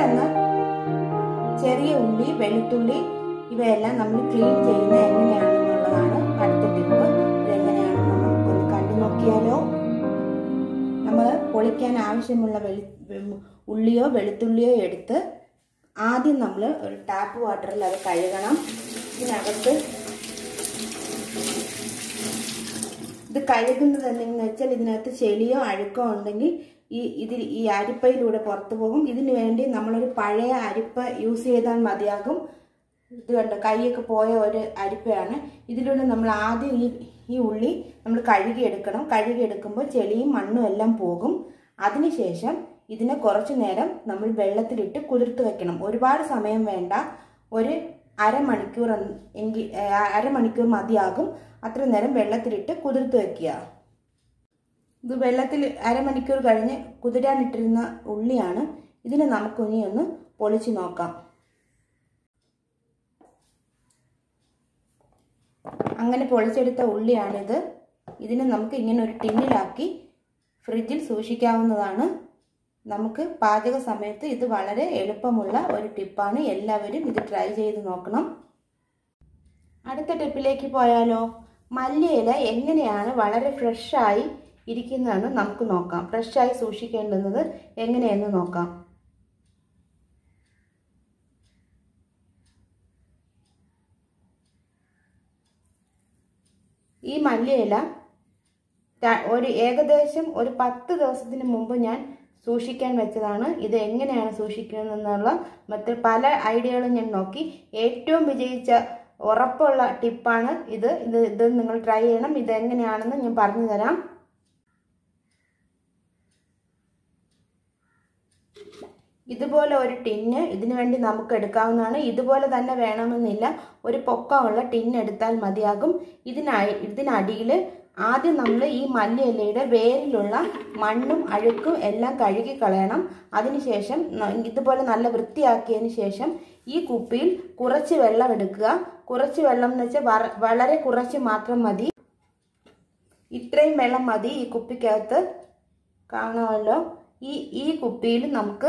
പെട്ടെന്ന് ചെറിയ ഉള്ളി വെളുത്തുള്ളി ഇവയെല്ലാം നമ്മൾ ക്ലീൻ ചെയ്യുന്നത് എങ്ങനെയാണെന്നുള്ളതാണ് അടുത്ത ടിപ്പ് ഇതെങ്ങനെയാണെന്ന് നമുക്കൊന്ന് കണ്ടു നോക്കിയാലോ നമ്മൾ പൊളിക്കാൻ ആവശ്യമുള്ള വെളി വെ- ഉള്ളിയോ വെളുത്തുള്ളിയോ എടുത്ത് ആദ്യം നമ്മൾ ഒരു ടാപ്പ് വാട്ടറിൽ അത് കഴുകണം ഇതിനകത്ത് ഇത് കഴുകുന്നത് എന്തെന്ന് വെച്ചാൽ ഇതിനകത്ത് ചെളിയോ അഴുക്കോ ഉണ്ടെങ്കിൽ ഈ ഇതിൽ ഈ അരിപ്പയിലൂടെ പുറത്തു പോകും ഇതിനു വേണ്ടി നമ്മളൊരു പഴയ അരിപ്പ യൂസ് ചെയ്താൽ മതിയാകും ഇത് കണ്ടോ കൈയൊക്കെ പോയ ഒരു അരിപ്പയാണ് ഇതിലൂടെ നമ്മൾ ആദ്യം ഈ ഈ ഉള്ളി നമ്മൾ കഴുകിയെടുക്കണം കഴുകിയെടുക്കുമ്പോൾ ചെളിയും മണ്ണും എല്ലാം പോകും അതിനുശേഷം ഇതിനെ കുറച്ചു നേരം നമ്മൾ വെള്ളത്തിലിട്ട് കുതിർത്ത് വെക്കണം ഒരുപാട് സമയം വേണ്ട ഒരു അരമണിക്കൂർ എന്ന് എങ്കിൽ ഏഹ്, അരമണിക്കൂർ മതിയാകും അത്ര നേരം വെള്ളത്തിലിട്ട് കുതിർത്ത് വെക്കുക ഇത് വെള്ളത്തിൽ അരമണിക്കൂർ കഴിഞ്ഞ് കുതിരാനിട്ടിരുന്ന ഉള്ളിയാണ് ഇതിനെ നമുക്ക് ഇനി ഒന്ന് പൊളിച്ചു നോക്കാം അങ്ങനെ പൊളിച്ചെടുത്ത ഉള്ളിയാണിത് ഇതിനെ നമുക്ക് ഇങ്ങനെ ഒരു ടിന്നിലാക്കി ഫ്രിഡ്ജിൽ സൂക്ഷിക്കാവുന്നതാണ് നമുക്ക് പാചക സമയത്ത് ഇത് വളരെ എളുപ്പമുള്ള ഒരു ടിപ്പാണ് എല്ലാവരും ഇത് ട്രൈ ചെയ്ത് നോക്കണം അടുത്ത ടിപ്പിലേക്ക് പോയാലോ മല്ലിയില എങ്ങനെയാണ് വളരെ ഫ്രഷായി ഇരിക്കുന്നതെന്ന് നമുക്ക് നോക്കാം ഫ്രഷായി സൂക്ഷിക്കേണ്ടുന്നത് എങ്ങനെയെന്ന് നോക്കാം ഈ മല്ലിയില ര- ഒരു ഏകദേശം ഒരു പത്ത് ദിവസത്തിന് മുമ്പ് ഞാൻ സൂക്ഷിക്കാൻ വെച്ചതാണ് ഇത് എങ്ങനെയാണ് സൂക്ഷിക്കുന്നതെന്നുള്ള മറ്റ് പല ഐഡിയകളും ഞാൻ നോക്കി ഏറ്റവും വിജയിച്ച ഉറപ്പുള്ള ടിപ്പാണ് ഇത് ഇത് ഇത് നിങ്ങൾ ട്രൈ ചെയ്യണം ഇത് എങ്ങനെയാണെന്ന് ഞാൻ പറഞ്ഞു തരാം ഇതുപോലെ ഒരു ടിന്ന് ഇതിനു വേണ്ടി നമുക്ക് എടുക്കാവുന്നതാണ് ഇതുപോലെ തന്നെ വേണമെന്നില്ല ഒരു പൊക്കമുള്ള ടിന്ന് എടുത്താൽ മതിയാകും ഇതിനായി ഇതിനടിയിൽ ആദ്യം നമ്മൾ ഈ മല്ലിയിലയുടെ വേരിലുള്ള മണ്ണും അഴുക്കും എല്ലാം കഴുകി കളയണം അതിനുശേഷം ന- ഇതുപോലെ നല്ല വൃത്തിയാക്കിയതിന് ശേഷം ഈ കുപ്പിയിൽ കുറച്ച് വെള്ളം എടുക്കുക കുറച്ച് വെള്ളം എന്ന് വെച്ചാൽ വറ- വളരെ കുറച്ച് മാത്രം മതി ഇത്രയും വെള്ളം മതി ഈ കുപ്പിക്കകത്ത് കാണാമല്ലോ ഈ ഈ കുപ്പിയിൽ നമുക്ക്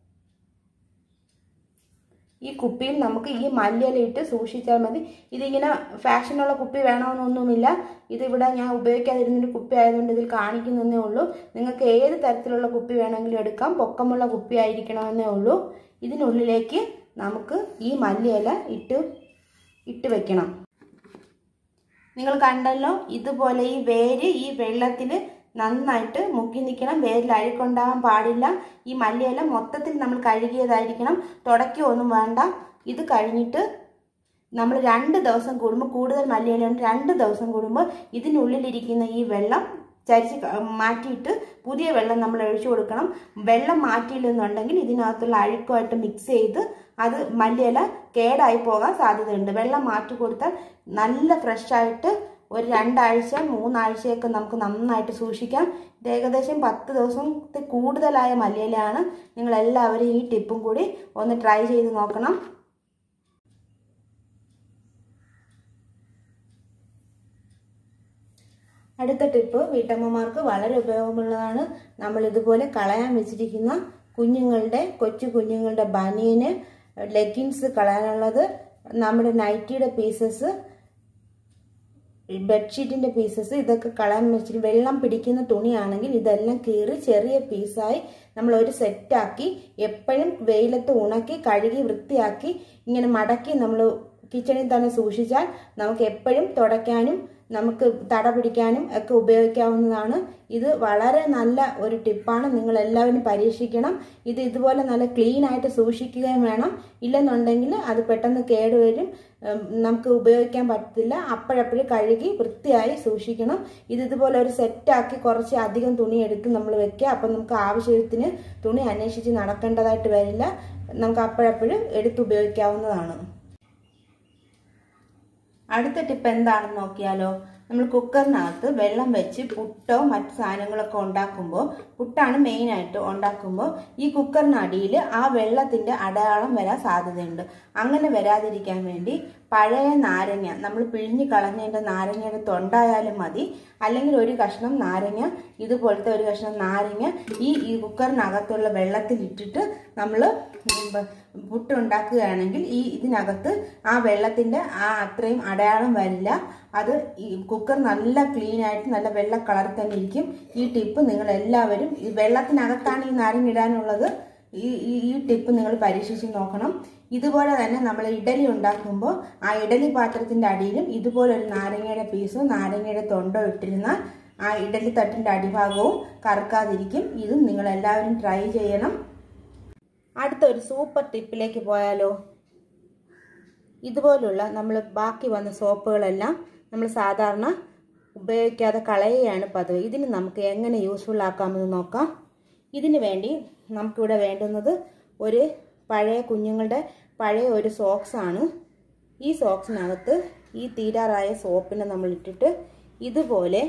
ഈ കുപ്പിയിൽ നമുക്ക് ഈ മല്ലിയില ഇട്ട് സൂക്ഷിച്ചാൽ മതി ഇതിങ്ങനെ ഫാഷനുള്ള കുപ്പി വേണമെന്നൊന്നുമില്ല ഇതിവിടെ ഞാൻ ഉപയോഗിക്കാതിരുന്നൊരു കുപ്പി ആയതുകൊണ്ട് ഇതിൽ കാണിക്കുന്നതേ ഉള്ളൂ നിങ്ങൾക്ക് ഏത് തരത്തിലുള്ള കുപ്പി വേണമെങ്കിലും എടുക്കാം പൊക്കമുള്ള കുപ്പി ആയിരിക്കണമെന്നേ ഉള്ളൂ ഇതിനുള്ളിലേക്ക് നമുക്ക് ഈ മല്ലിയില ഇട്ട് ഇട്ട് വെക്കണം നിങ്ങൾ കണ്ടല്ലോ ഇതുപോലെ ഈ വേര് ഈ വെള്ളത്തിൽ നന്നായിട്ട് മുക്കി നിൽക്കണം വേരിൽ അഴുക്കുണ്ടാകാൻ പാടില്ല ഈ മല്ലിയില മൊത്തത്തിൽ നമ്മൾ കഴുകിയതായിരിക്കണം തുടയ്ക്കുകയൊന്നും വേണ്ട ഇത് കഴിഞ്ഞിട്ട് നമ്മൾ രണ്ട് ദിവസം കൂടുമ്പോൾ കൂടുതൽ മല്ലിയില രണ്ട് ദിവസം കൂടുമ്പോൾ ഇതിനുള്ളിലിരിക്കുന്ന ഈ വെള്ളം ചരിച്ച് ക- മാറ്റിയിട്ട് പുതിയ വെള്ളം നമ്മൾ ഒഴിച്ചു കൊടുക്കണം വെള്ളം മാറ്റിയില്ലെന്നുണ്ടെങ്കിൽ ഇതിനകത്തുള്ള അഴുക്കുമായിട്ട് മിക്സ് ചെയ്ത് അത് മല്ലിയില കേടായി പോകാൻ സാധ്യതയുണ്ട് വെള്ളം മാറ്റി കൊടുത്താൽ നല്ല ഫ്രഷായിട്ട് ഒരു രണ്ടാഴ്ച മൂന്നാഴ്ചയൊക്കെ നമുക്ക് നന്നായിട്ട് സൂക്ഷിക്കാം ഇത് ഏകദേശം പത്ത് ദിവസത്തിൽ കൂടുതലായ മല്ലിയിലയാണ് നിങ്ങൾ എല്ലാവരും ഈ ടിപ്പും കൂടി ഒന്ന് ട്രൈ ചെയ്ത് നോക്കണം അടുത്ത ടിപ്പ് വീട്ടമ്മമാർക്ക് വളരെ ഉപയോഗമുള്ളതാണ് നമ്മൾ ഇതുപോലെ കളയാൻ വെച്ചിരിക്കുന്ന കുഞ്ഞുങ്ങളുടെ കൊച്ചു കുഞ്ഞുങ്ങളുടെ ബനിയന് ലെഗിൻസ് കളയാനുള്ളത് നമ്മുടെ നൈറ്റിയുടെ പീസസ് ബെഡ്ഷീറ്റിന്റെ പീസസ് ഇതൊക്കെ കളയാൻ വെച്ചിട്ട് വെള്ളം പിടിക്കുന്ന തുണിയാണെങ്കിൽ ഇതെല്ലാം കീറി ചെറിയ പീസായി നമ്മൾ ഒരു സെറ്റാക്കി എപ്പോഴും വെയിലത്ത് ഉണക്കി കഴുകി വൃത്തിയാക്കി ഇങ്ങനെ മടക്കി നമ്മൾ കിച്ചണിൽ തന്നെ സൂക്ഷിച്ചാൽ നമുക്ക് എപ്പോഴും തുടയ്ക്കാനും നമുക്ക് തട പിടിക്കാനും ഒക്കെ ഉപയോഗിക്കാവുന്നതാണ് ഇത് വളരെ നല്ല ഒരു ടിപ്പാണ് നിങ്ങൾ എല്ലാവരും പരീക്ഷിക്കണം ഇത് ഇതുപോലെ നല്ല ക്ലീൻ ആയിട്ട് സൂക്ഷിക്കുകയും വേണം ഇല്ലെന്നുണ്ടെങ്കിൽ അത് പെട്ടെന്ന് കേടുവരും ഉം, നമുക്ക് ഉപയോഗിക്കാൻ പറ്റത്തില്ല അപ്പോഴപ്പോഴും കഴുകി വൃത്തിയായി സൂക്ഷിക്കണം ഇത് ഇതുപോലെ ഒരു സെറ്റാക്കി കുറച്ച് അധികം തുണി എടുത്ത് നമ്മൾ വെക്കുക അപ്പം നമുക്ക് ആവശ്യത്തിന് തുണി അന്വേഷിച്ച് നടക്കേണ്ടതായിട്ട് വരില്ല നമുക്ക് അപ്പോഴപ്പോഴും എടുത്ത് ഉപയോഗിക്കാവുന്നതാണ് അടുത്ത ടിപ്പ് എന്താണെന്ന് നോക്കിയാലോ നമ്മൾ കുക്കറിനകത്ത് വെള്ളം വെച്ച് പുട്ടോ മറ്റു സാധനങ്ങളൊക്കെ ഉണ്ടാക്കുമ്പോൾ പുട്ടാണ് മെയിനായിട്ട് ഉണ്ടാക്കുമ്പോൾ ഈ കുക്കറിനടിയിൽ ആ വെള്ളത്തിൻ്റെ അടയാളം വരാൻ സാധ്യതയുണ്ട് അങ്ങനെ വരാതിരിക്കാൻ വേണ്ടി പഴയ നാരങ്ങ നമ്മൾ പിഴിഞ്ഞ് കളഞ്ഞതിൻ്റെ നാരങ്ങയുടെ തൊണ്ടായാലും മതി അല്ലെങ്കിൽ ഒരു കഷ്ണം നാരങ്ങ ഇതുപോലത്തെ ഒരു കഷ്ണം നാരങ്ങ ഈ ഈ കുക്കറിനകത്തുള്ള വെള്ളത്തിൽ ഇട്ടിട്ട് നമ്മൾ പുട്ടുണ്ടാക്കുകയാണെങ്കിൽ ഈ ഇതിനകത്ത് ആ വെള്ളത്തിൻ്റെ ആ അത്രയും അടയാളം വരില്ല അത് ഈ കുക്കർ നല്ല ക്ലീൻ ആയിട്ട് നല്ല വെള്ള കളറിൽ തന്നെ ഇരിക്കും ഈ ടിപ്പ് നിങ്ങൾ എല്ലാവരും ഈ വെള്ളത്തിനകത്താണ് ഈ നാരങ്ങ ഇടാനുള്ളത് ഈ ഈ ഈ ടിപ്പ് നിങ്ങൾ പരീക്ഷിച്ച് നോക്കണം ഇതുപോലെ തന്നെ നമ്മൾ ഇഡലി ഉണ്ടാക്കുമ്പോൾ ആ ഇഡലി പാത്രത്തിൻ്റെ അടിയിലും ഇതുപോലെ ഒരു നാരങ്ങയുടെ പീസോ നാരങ്ങയുടെ തൊണ്ടോ ഇട്ടിരുന്നാൽ ആ ഇഡലി തട്ടിൻ്റെ അടിഭാഗവും കറക്കാതിരിക്കും ഇതും നിങ്ങൾ എല്ലാവരും ട്രൈ ചെയ്യണം അടുത്ത ഒരു സൂപ്പർ ടിപ്പിലേക്ക് പോയാലോ ഇതുപോലുള്ള നമ്മൾ ബാക്കി വന്ന സോപ്പുകളെല്ലാം നമ്മൾ സാധാരണ ഉപയോഗിക്കാതെ കളയുകയാണ് പതിവ് ഇതിന് നമുക്ക് എങ്ങനെ യൂസ്ഫുൾ ആക്കാമെന്ന് നോക്കാം ഇതിന് വേണ്ടി നമുക്കിവിടെ വേണ്ടുന്നത് ഒരു പഴയ കുഞ്ഞുങ്ങളുടെ പഴയ ഒരു സോക്സ് ആണ് ഈ സോക്സിനകത്ത് ഈ തീരാറായ സോപ്പിനെ നമ്മൾ ഇട്ടിട്ട് ഇതുപോലെ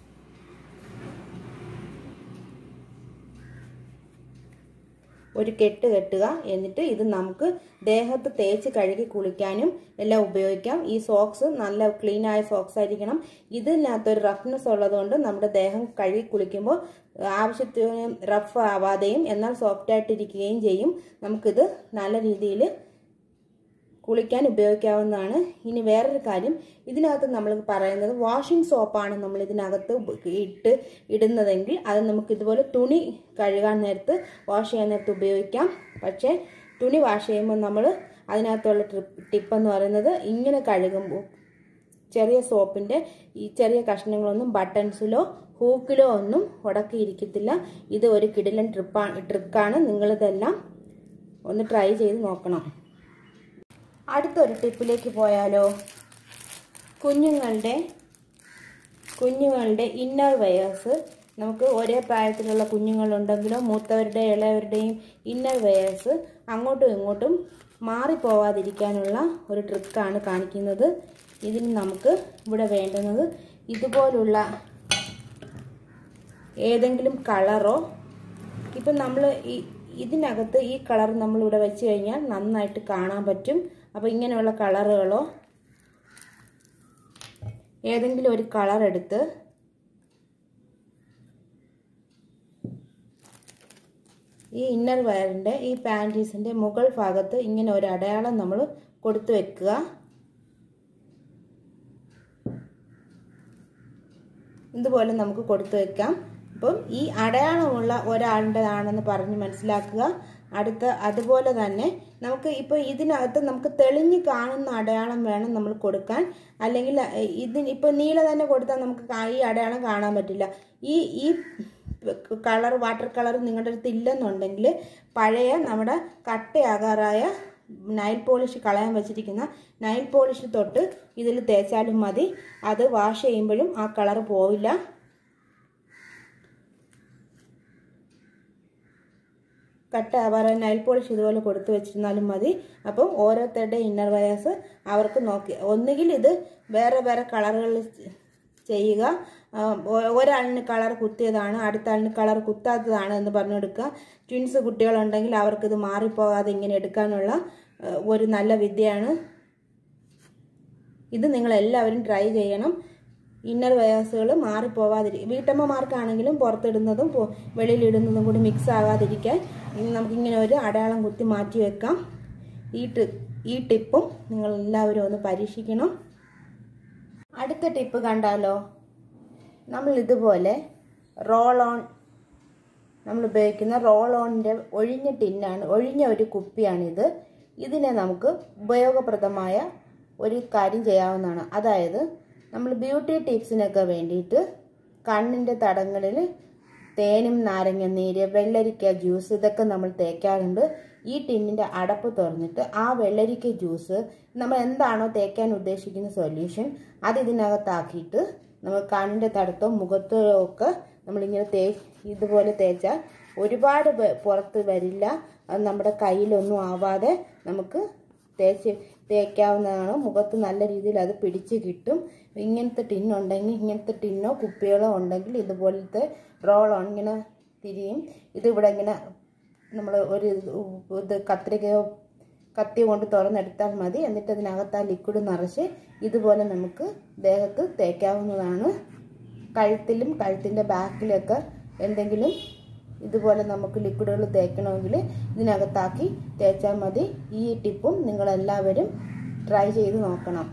ഒരു കെട്ട് കെട്ടുക എന്നിട്ട് ഇത് നമുക്ക് ദേഹത്ത് തേച്ച് കഴുകി കുളിക്കാനും എല്ലാം ഉപയോഗിക്കാം ഈ സോക്സ് നല്ല ക്ലീൻ ആയ സോക്സ് ആയിരിക്കണം ഇതിനകത്തൊരു റഫ്നെസ് ഉള്ളതുകൊണ്ട് നമ്മുടെ ദേഹം കഴുകി കുളിക്കുമ്പോൾ ആവശ്യത്തിന് റഫ് ആവാതെയും എന്നാൽ സോഫ്റ്റ് ആയിട്ടിരിക്കുകയും ചെയ്യും നമുക്കിത് നല്ല രീതിയിൽ കുളിക്കാൻ ഉപയോഗിക്കാവുന്നതാണ് ഇനി വേറൊരു കാര്യം ഇതിനകത്ത് നമ്മൾ പറയുന്നത് വാഷിംഗ് സോപ്പാണ് നമ്മൾ ഇതിനകത്ത് ഇട്ട് ഇടുന്നതെങ്കിൽ അത് നമുക്ക് ഇതുപോലെ തുണി കഴുകാൻ നേരത്ത് വാഷ് ചെയ്യാൻ നേരത്ത് ഉപയോഗിക്കാം പക്ഷേ തുണി വാഷ് ചെയ്യുമ്പോൾ നമ്മൾ അതിനകത്തുള്ള ടിപ്പ് എന്ന് പറയുന്നത് ഇങ്ങനെ കഴുകുമ്പോൾ ചെറിയ സോപ്പിൻ്റെ ഈ ചെറിയ കഷ്ണങ്ങളൊന്നും ബട്ടൺസിലോ ഹൂക്കിലോ ഒന്നും ഉടക്കിയിരിക്കത്തില്ല ഇത് ഒരു കിടിലൻ ട്രിപ്പാണ് ട്രിക്കാണ് നിങ്ങളിതെല്ലാം ഒന്ന് ട്രൈ ചെയ്ത് നോക്കണം അടുത്തൊരു ടിപ്പിലേക്ക് പോയാലോ കുഞ്ഞുങ്ങളുടെ കുഞ്ഞുങ്ങളുടെ ഇന്നർ വെയേഴ്സ് നമുക്ക് ഒരേ പ്രായത്തിലുള്ള കുഞ്ഞുങ്ങളുണ്ടെങ്കിലോ മൂത്തവരുടെ ഇളയവരുടെയും ഇന്നർ വെയേഴ്സ് അങ്ങോട്ടും ഇങ്ങോട്ടും മാറിപ്പോവാതിരിക്കാനുള്ള ഒരു ട്രിക്കാണ് കാണിക്കുന്നത് ഇതിന് നമുക്ക് ഇവിടെ വേണ്ടുന്നത് ഇതുപോലുള്ള ഏതെങ്കിലും കളറോ ഇപ്പം നമ്മൾ ഈ ഇതിനകത്ത് ഈ കളർ നമ്മളിവിടെ വെച്ച് കഴിഞ്ഞാൽ നന്നായിട്ട് കാണാൻ പറ്റും അപ്പോൾ ഇങ്ങനെയുള്ള കളറുകളോ ഏതെങ്കിലും ഒരു കളർ എടുത്ത് ഈ ഇന്നർ വയറിൻ്റെ ഈ പാൻറ്റീസിൻ്റെ മുകൾ ഭാഗത്ത് ഇങ്ങനെ ഒരു അടയാളം നമ്മൾ കൊടുത്തു വെക്കുക ഇതുപോലെ നമുക്ക് കൊടുത്തു വെക്കാം അപ്പം ഈ അടയാളമുള്ള ഒരാളുടേതാണെന്ന് പറഞ്ഞ് മനസ്സിലാക്കുക അടുത്ത അതുപോലെ തന്നെ നമുക്ക് ഇപ്പോൾ ഇതിനകത്ത് നമുക്ക് തെളിഞ്ഞ് കാണുന്ന അടയാളം വേണം നമ്മൾ കൊടുക്കാൻ അല്ലെങ്കിൽ ഇതിന് ഇപ്പോൾ നീല തന്നെ കൊടുത്താൽ നമുക്ക് ഈ അടയാളം കാണാൻ പറ്റില്ല ഈ ഈ കളർ വാട്ടർ കളർ നിങ്ങളുടെ അടുത്ത് ഇല്ലെന്നുണ്ടെങ്കിൽ പഴയ നമ്മുടെ കട്ടയാകാറായ നൈൽ പോളിഷ് കളയാൻ വെച്ചിരിക്കുന്ന നൈൽ പോളിഷ് തൊട്ട് ഇതിൽ തേച്ചാലും മതി അത് വാഷ് ചെയ്യുമ്പോഴും ആ കളർ പോവില്ല കട്ട അവർ നൈൽ പോളിഷ് ഇതുപോലെ കൊടുത്തു വെച്ചിരുന്നാലും മതി അപ്പം ഓരോരുത്തരുടെ ഇന്നർ വയേഴ്സ് അവർക്ക് നോക്കി ഒന്നുകിൽ ഇത് വേറെ വേറെ കളറുകളിൽ ചെയ്യുക ഒരാളിന് കളർ കുത്തിയതാണ് അടുത്ത ആളിന് കളർ കുത്താത്തതാണ് എന്ന് പറഞ്ഞു കൊടുക്കുക ട്വിൻസ് കുട്ടികളുണ്ടെങ്കിൽ അവർക്കിത് മാറിപ്പോകാതെ ഇങ്ങനെ എടുക്കാനുള്ള ഒരു നല്ല വിദ്യയാണ് ഇത് നിങ്ങൾ എല്ലാവരും ട്രൈ ചെയ്യണം ഇന്നർ വയേഴ്സുകൾ മാറിപ്പോവാതിരിക്കും വീട്ടമ്മമാർക്കാണെങ്കിലും പുറത്തിടുന്നതും വെളിയിലിടുന്നതും കൂടി മിക്സ് ആകാതിരിക്കാൻ നമുക്കിങ്ങനെ ഒരു അടയാളം കുത്തി മാറ്റി വെക്കാം ഈ ടി ഈ ടിപ്പും നിങ്ങൾ എല്ലാവരും ഒന്ന് പരീക്ഷിക്കണം അടുത്ത ടിപ്പ് കണ്ടാലോ നമ്മൾ ഇതുപോലെ റോൾ ഓൺ നമ്മൾ ഉപയോഗിക്കുന്ന റോൾ ഓണിൻ്റെ ഒഴിഞ്ഞ ടിന്നാണ് ഒഴിഞ്ഞ ഒരു കുപ്പിയാണിത് ഇതിനെ നമുക്ക് ഉപയോഗപ്രദമായ ഒരു കാര്യം ചെയ്യാവുന്നതാണ് അതായത് നമ്മൾ ബ്യൂട്ടി ടിപ്സിനൊക്കെ വേണ്ടിയിട്ട് കണ്ണിൻ്റെ തടങ്ങളിൽ തേനും നാരങ്ങ നീര് വെള്ളരിക്ക ജ്യൂസ് ഇതൊക്കെ നമ്മൾ തേക്കാറുണ്ട് ഈ ടിന്നിൻ്റെ അടപ്പ് തുറന്നിട്ട് ആ വെള്ളരിക്ക ജ്യൂസ് നമ്മൾ എന്താണോ തേക്കാൻ ഉദ്ദേശിക്കുന്ന സൊല്യൂഷൻ അത് ഇതിനകത്താക്കിയിട്ട് നമ്മൾ കണ്ണിൻ്റെ തടത്തോ മുഖത്തോ ഒക്കെ നമ്മളിങ്ങനെ തേ ഇതുപോലെ തേച്ചാൽ ഒരുപാട് പുറത്ത് വരില്ല അത് നമ്മുടെ കയ്യിലൊന്നും ആവാതെ നമുക്ക് തേച്ച് തേക്കാവുന്നതാണ് മുഖത്ത് നല്ല രീതിയിൽ അത് പിടിച്ച് കിട്ടും ഇങ്ങനത്തെ ടിന്നുണ്ടെങ്കിൽ ഇങ്ങനത്തെ ടിന്നോ കുപ്പികളോ ഉണ്ടെങ്കിൽ ഇതുപോലത്തെ റോളോ ഇങ്ങനെ തിരിയും ഇതിവിടെ ഇങ്ങനെ നമ്മൾ ഒരു ഇത് കത്രികയോ കത്തി കൊണ്ട് തുറന്നെടുത്താൽ മതി എന്നിട്ട് അതിനകത്ത് ആ ലിക്വിഡ് നിറച്ച് ഇതുപോലെ നമുക്ക് ദേഹത്ത് തേക്കാവുന്നതാണ് കഴുത്തിലും കഴുത്തിൻ്റെ ബാക്കിലൊക്കെ എന്തെങ്കിലും ഇതുപോലെ നമുക്ക് ലിക്വിഡുകൾ തേക്കണമെങ്കിൽ ഇതിനകത്താക്കി തേച്ചാൽ മതി ഈ ടിപ്പും നിങ്ങളെല്ലാവരും ട്രൈ ചെയ്ത് നോക്കണം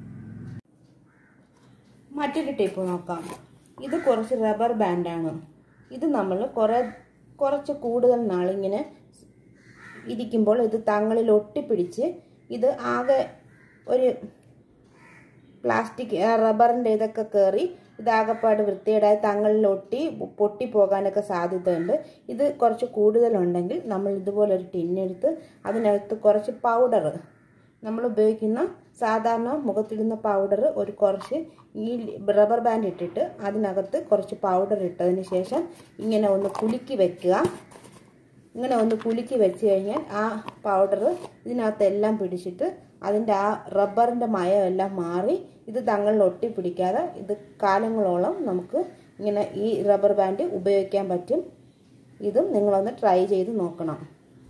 മറ്റൊരു ടിപ്പ് നോക്കാം ഇത് കുറച്ച് റബ്ബർ ബാൻഡാണ് ഇത് നമ്മൾ കുറേ കുറച്ച് കൂടുതൽ നാളിങ്ങനെ ഇരിക്കുമ്പോൾ ഇത് തങ്ങളിൽ ഒട്ടിപ്പിടിച്ച് ഇത് ആകെ ഒരു പ്ലാസ്റ്റിക് റബ്ബറിൻ്റെ ഇതൊക്കെ കയറി ഇതാകപ്പാട് വൃത്തികേടായി തങ്ങളിൽ ഒട്ടി പൊട്ടിപ്പോകാനൊക്കെ സാധ്യതയുണ്ട് ഇത് കുറച്ച് കൂടുതലുണ്ടെങ്കിൽ നമ്മൾ ഇതുപോലൊരു ടിന്നെടുത്ത് അതിനകത്ത് കുറച്ച് പൗഡർ നമ്മൾ ഉപയോഗിക്കുന്ന സാധാരണ മുഖത്തിടുന്ന പൗഡർ ഒരു കുറച്ച് ഈ റബ്ബർ ബാൻഡ് ഇട്ടിട്ട് അതിനകത്ത് കുറച്ച് പൗഡർ ഇട്ടതിന് ശേഷം ഇങ്ങനെ ഒന്ന് കുലുക്കി വെക്കുക ഇങ്ങനെ ഒന്ന് കുലുക്കി വെച്ച് കഴിഞ്ഞാൽ ആ പൗഡർ ഇതിനകത്ത് എല്ലാം പിടിച്ചിട്ട് അതിൻ്റെ ആ റബ്ബറിൻ്റെ മയം എല്ലാം മാറി ഇത് തങ്ങളിൽ ഒട്ടിപ്പിടിക്കാതെ ഇത് കാലങ്ങളോളം നമുക്ക് ഇങ്ങനെ ഈ റബ്ബർ ബാൻഡ് ഉപയോഗിക്കാൻ പറ്റും ഇതും നിങ്ങളൊന്ന് ട്രൈ ചെയ്ത് നോക്കണം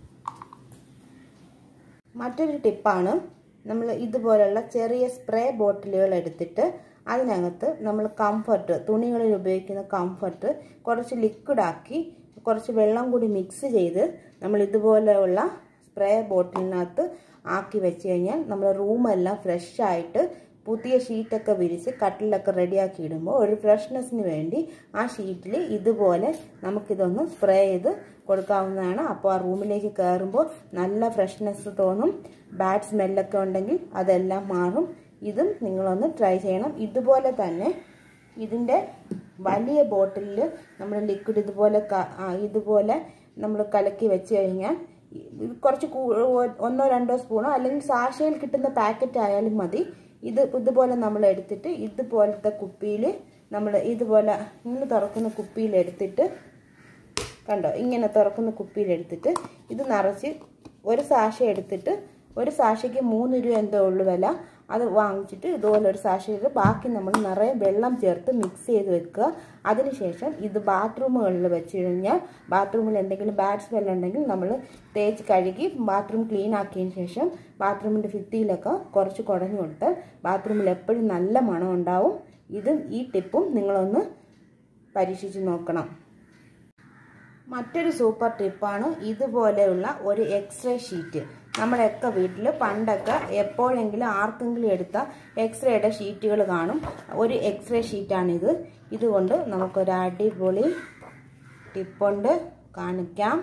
മറ്റൊരു ടിപ്പാണ് നമ്മൾ ഇതുപോലുള്ള ചെറിയ സ്പ്രേ ബോട്ടിലുകൾ എടുത്തിട്ട് അതിനകത്ത് നമ്മൾ കംഫർട്ട് തുണികളിൽ ഉപയോഗിക്കുന്ന കംഫർട്ട് കുറച്ച് ലിക്വിഡാക്കി കുറച്ച് വെള്ളം കൂടി മിക്സ് ചെയ്ത് നമ്മൾ ഇതുപോലെയുള്ള സ്പ്രേ ബോട്ടിലിനകത്ത് ആക്കി വെച്ച് കഴിഞ്ഞാൽ നമ്മുടെ റൂമെല്ലാം ഫ്രഷ് ആയിട്ട് പുതിയ ഷീറ്റൊക്കെ വിരിച്ച് കട്ടിലൊക്കെ റെഡിയാക്കി ഇടുമ്പോൾ ഒരു ഫ്രഷ്നെസ്സിന് വേണ്ടി ആ ഷീറ്റിൽ ഇതുപോലെ നമുക്കിതൊന്ന് സ്പ്രേ ചെയ്ത് കൊടുക്കാവുന്നതാണ് അപ്പോൾ ആ റൂമിലേക്ക് കയറുമ്പോൾ നല്ല ഫ്രഷ്നെസ് തോന്നും ബാഡ് സ്മെല്ലൊക്കെ ഉണ്ടെങ്കിൽ അതെല്ലാം മാറും ഇതും നിങ്ങളൊന്ന് ട്രൈ ചെയ്യണം ഇതുപോലെ തന്നെ ഇതിൻ്റെ വലിയ ബോട്ടിലിൽ നമ്മൾ ലിക്വിഡ് ഇതുപോലെ ഇതുപോലെ നമ്മൾ കലക്കി വെച്ച് കഴിഞ്ഞാൽ കുറച്ച് ഒന്നോ രണ്ടോ സ്പൂണോ അല്ലെങ്കിൽ സാഷയിൽ കിട്ടുന്ന പാക്കറ്റ് ആയാലും മതി ഇത് ഇതുപോലെ നമ്മൾ എടുത്തിട്ട് ഇതുപോലത്തെ കുപ്പിയിൽ നമ്മൾ ഇതുപോലെ ഇങ്ങനെ തുറക്കുന്ന കുപ്പിയിൽ എടുത്തിട്ട് കണ്ടോ ഇങ്ങനെ തുറക്കുന്ന കുപ്പിയിൽ എടുത്തിട്ട് ഇത് നിറച്ച് ഒരു സാഷ എടുത്തിട്ട് ഒരു സാഷയ്ക്ക് മൂന്ന് രൂപ എന്തോ ഉള്ളു വില അത് വാങ്ങിച്ചിട്ട് ഇതുപോലെ ഒരു സാഷയിൽ ബാക്കി നമ്മൾ നിറയെ വെള്ളം ചേർത്ത് മിക്സ് ചെയ്ത് വെക്കുക അതിനുശേഷം ഇത് ബാത്റൂമുകളിൽ വെച്ച് കഴിഞ്ഞാൽ ബാത്റൂമിൽ എന്തെങ്കിലും ബാഡ് സ്മെൽ ഉണ്ടെങ്കിൽ നമ്മൾ തേച്ച് കഴുകി ബാത്റൂം ക്ലീൻ ആക്കിയതിന് ശേഷം ബാത്റൂമിൻ്റെ ഭിത്തിയിലൊക്കെ കുറച്ച് കുടഞ്ഞു കൊടുത്താൽ ബാത്റൂമിൽ എപ്പോഴും നല്ല മണം ഉണ്ടാവും ഇതും ഈ ടിപ്പും നിങ്ങളൊന്ന് പരീക്ഷിച്ച് നോക്കണം മറ്റൊരു സൂപ്പർ ടിപ്പാണ് ഇതുപോലെയുള്ള ഒരു എക്സ്റേ ഷീറ്റ് നമ്മളൊക്കെ വീട്ടിൽ പണ്ടൊക്കെ എപ്പോഴെങ്കിലും ആർക്കെങ്കിലും എടുത്ത എക്സ്റേയുടെ ഷീറ്റുകൾ കാണും ഒരു എക്സ്റേ ഷീറ്റാണിത് ഇതുകൊണ്ട് നമുക്കൊരു അടിപൊളി ടിപ്പുണ്ട് കാണിക്കാം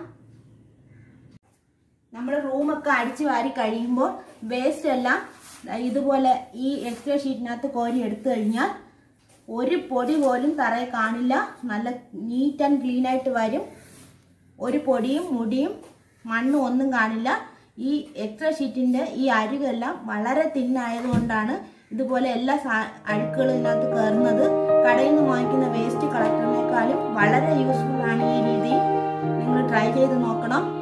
നമ്മൾ റൂമൊക്കെ അടിച്ചു വാരി കഴിയുമ്പോൾ വേസ്റ്റ് എല്ലാം ഇതുപോലെ ഈ എക്സ്റേ ഷീറ്റിനകത്ത് കോരി എടുത്തു കഴിഞ്ഞാൽ ഒരു പൊടി പോലും തറയിൽ കാണില്ല നല്ല നീറ്റ് ആൻഡ് ക്ലീൻ ആയിട്ട് വരും ഒരു പൊടിയും മുടിയും മണ്ണും ഒന്നും കാണില്ല ഈ എക്സ്ട്രാ ഷീറ്റിൻ്റെ ഈ അരികെല്ലാം വളരെ തിന്നായതുകൊണ്ടാണ് ഇതുപോലെ എല്ലാ അഴുക്കുകളും ഇതിനകത്ത് കയറുന്നത് കടയിൽ നിന്ന് വാങ്ങിക്കുന്ന വേസ്റ്റ് കളക്ടറിനേക്കാളും വളരെ യൂസ്ഫുൾ ആണ് ഈ രീതി നിങ്ങൾ ട്രൈ ചെയ്ത് നോക്കണം